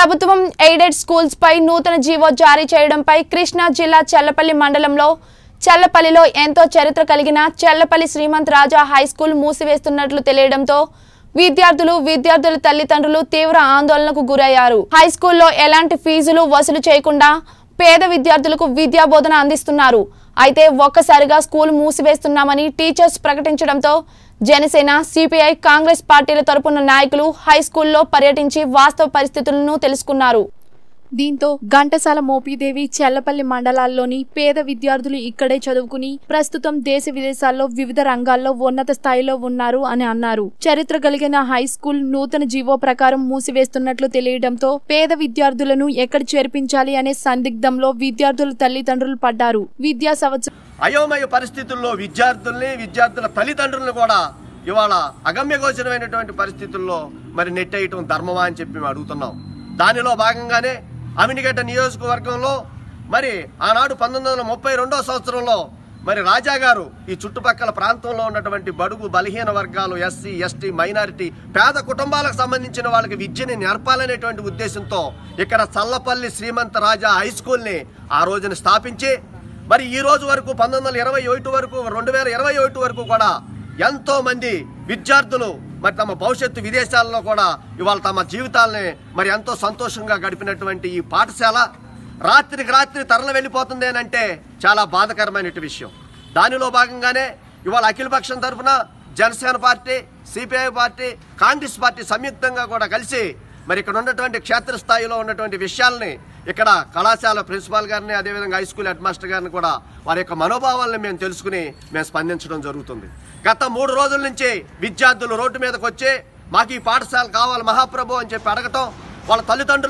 ప్రభుత్వం aided schools పై నూతన GO జారీ చేయడంపై కృష్ణా జిల్లా చెల్లపల్లి మండలంలో చెల్లపల్లిలో ఎంతో చరిత్ర కలిగిన చెల్లపల్లి శ్రీమంత్ రాజా హై స్కూల్ మూసివేస్తున్నట్లు తెలియడంతో విద్యార్థులు విద్యార్థుల తల్లిదండ్రులు తీవ్ర ఆందోళనకు గురయ్యారు హై స్కూల్లో ఎలాంటి ఫీజులు వసూలు చేయకుండా పేద విద్యార్థులకు విద్యా బోధన అందిస్తున్నారు అయితే ఒక్కసారిగా స్కూల్ మూసివేస్తున్నామని టీచర్స్ ప్రకటించడంతో జనసేన సిపిఐ కాంగ్రెస్ పార్టీల తరపున నాయకులు హై స్కూల్లో పర్యటించి వాస్తవ పరిస్థితులను తెలుసుకున్నారు దీంతో ఘంటసాల మోపిదేవి చెల్లపల్లి మండలాల్లోని పేద విద్యార్థులు ఇక్కడే చదువుకుని ప్రస్తుతం దేశ విదేశాల్లో వివిధ రంగాల్లో ఉన్నత స్థాయిలో ఉన్నారు అని అన్నారు చరిత్ర కలిగిన హై స్కూల్ నూతన జీవో ప్రకారం మూసివేస్తున్నట్లు తెలియడంతో పేద విద్యార్థులను ఎక్కడ చేర్పించాలి అనే సందిగ్ధంలో విద్యార్థుల తల్లిదండ్రులు పడ్డారు విద్యా సంవత్సరం అయోమయ పరిస్థితుల్లో విద్యార్థుల్ని విద్యార్థుల తల్లిదండ్రులను కూడా ఇవాళ అగమ్యగోచరమైనటువంటి పరిస్థితుల్లో మరి నెట్టేయటం ధర్మమా అని చెప్పి మేము అడుగుతున్నాం దానిలో భాగంగానే అమినిగడ్డ నియోజకవర్గంలో మరి ఆనాడు పంతొమ్మిది వందల ముప్పై రెండో సంవత్సరంలో మరి రాజా గారు ఈ చుట్టుపక్కల ప్రాంతంలో ఉన్నటువంటి బడుగు బలహీన వర్గాలు ఎస్సీ ఎస్టీ మైనారిటీ పేద కుటుంబాలకు సంబంధించిన వాళ్ళకి విద్యని నేర్పాలనేటువంటి ఉద్దేశంతో ఇక్కడ చల్లపల్లి శ్రీమంత రాజా హై స్కూల్ని ఆ రోజున స్థాపించి మరి ఈ రోజు వరకు పంతొమ్మిది వందల ఇరవై ఒకటి వరకు రెండు వేల ఇరవై ఒకటి వరకు కూడా ఎంతో మంది విద్యార్థులు మరి తమ భవిష్యత్తు విదేశాల్లో కూడా ఇవాళ తమ జీవితాలని మరి ఎంతో సంతోషంగా గడిపినటువంటి ఈ పాఠశాల రాత్రికి రాత్రి తరలి వెళ్ళిపోతుంది అని అంటే చాలా బాధకరమైన విషయం దానిలో భాగంగానే ఇవాళ అఖిలపక్షం తరఫున Janasena party CPI party Congress party సంయుక్తంగా కూడా కలిసి మరి ఇక్కడ ఉన్నటువంటి క్షేత్రస్థాయిలో ఉన్నటువంటి విషయాల్ని ఇక్కడ కళాశాల ప్రిన్సిపాల్ గారిని అదేవిధంగా హై స్కూల్ హెడ్ మాస్టర్ గారిని కూడా వారి యొక్క మనోభావాలను మేము తెలుసుకుని మేము స్పందించడం జరుగుతుంది గత మూడు రోజుల నుంచి విద్యార్థులు రోడ్డు మీదకి వచ్చి మాకు ఈ పాఠశాల కావాలి మహాప్రభు అని చెప్పి అడగటం వాళ్ళ తల్లిదండ్రులు